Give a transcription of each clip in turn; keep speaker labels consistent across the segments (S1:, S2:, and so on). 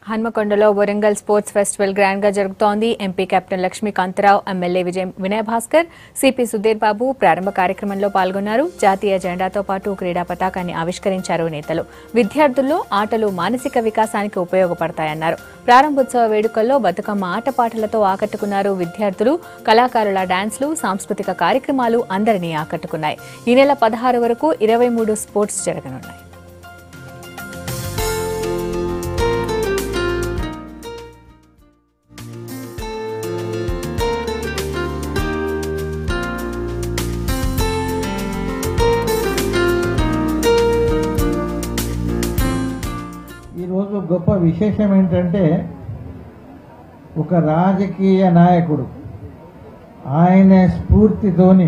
S1: హన్మకొండలో Warangal sports festival grand గా జరుగుతోంది MP captain Lakshmikantharao MLA Vijay Vinay Bhaskar CP Sudheer Babu ప్రారంభ కార్యక్రమంలో పాల్గొన్నారు జాతీయ జెండాతో పాటు క్రీడా పతాకాన్ని ఆవిష్కరించారు నేతలు విద్యార్థుల్లో ఆటలు మానసిక వికాసానికి ఉపయోగపడతాయన్నారు ప్రారంభోత్సవ వేడుకల్లో బతుకమ్మ ఆటపాటలతో ఆకట్టుకున్నారు విద్యార్థులు కళాకారుల డాన్స్లు సాంస్కృతిక కార్యక్రమాలు అందరినీ ఆకట్టుకున్నాయి ఈ నెల పదహారు వరకు ఇరవై మూడు స్పోర్ట్స్ జరగనున్నాయి
S2: ఈరోజు గొప్ప విశేషం ఏంటంటే ఒక రాజకీయ నాయకుడు ఆయన స్ఫూర్తితోని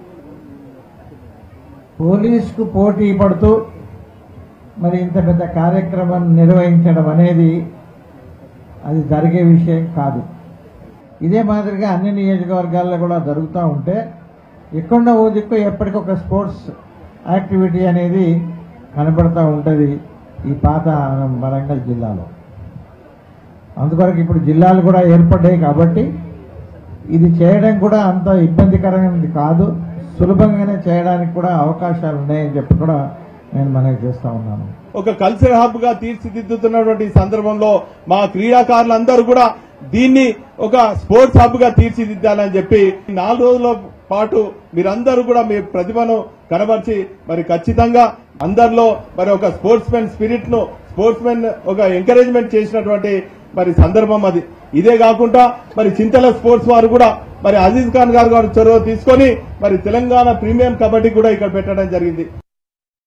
S2: పోలీసుకు పోటీ పడుతూ మరి ఇంత పెద్ద కార్యక్రమం నిర్వహించడం అనేది అది జరిగే విషయం కాదు ఇదే మాదిరిగా అన్ని నియోజకవర్గాల్లో కూడా జరుగుతూ ఉంటే ఎక్కడో ఓ దిక్కు ఎప్పటికొక స్పోర్ట్స్ యాక్టివిటీ అనేది కనబడుతూ ఉంటుంది ఈ పాత వరంగల్ జిల్లాలో అందుకొరకు ఇప్పుడు జిల్లాలు కూడా ఏర్పడ్డాయి కాబట్టి ఇది చేయడం కూడా అంత ఇబ్బందికరమైనది కాదు సులభంగానే చేయడానికి కూడా అవకాశాలు ఉన్నాయని చెప్పి కూడా నేను మనకి చేస్తా ఉన్నాను
S3: ఒక కల్చర్ హబ్ గా తీర్చిదిద్దుతున్నటువంటి సందర్భంలో మా క్రీడాకారులందరూ కూడా దీన్ని ఒక స్పోర్ట్స్ హబ్ గా తీర్చిదిద్దాలని చెప్పి నాలుగు రోజుల పాటు మీరందరూ కూడా మీ ప్రతిభను కనబరిచి మరి ఖచ్చితంగా అందరిలో మరి ఒక స్పోర్ట్స్ మెన్ స్పిరిట్ ను స్పోర్ట్స్ మెన్ ఒక ఎంకరేజ్మెంట్ చేసినటువంటి మరి సందర్భం అది ఇదే కాకుండా మరి చింతల స్పోర్ట్స్ వారు కూడా మరి అజీజ్ ఖాన్ గారు గారు చొరవ తీసుకొని మరి తెలంగాణ ప్రీమియం కబడ్డీ కూడా ఇక్కడ పెట్టడం జరిగింది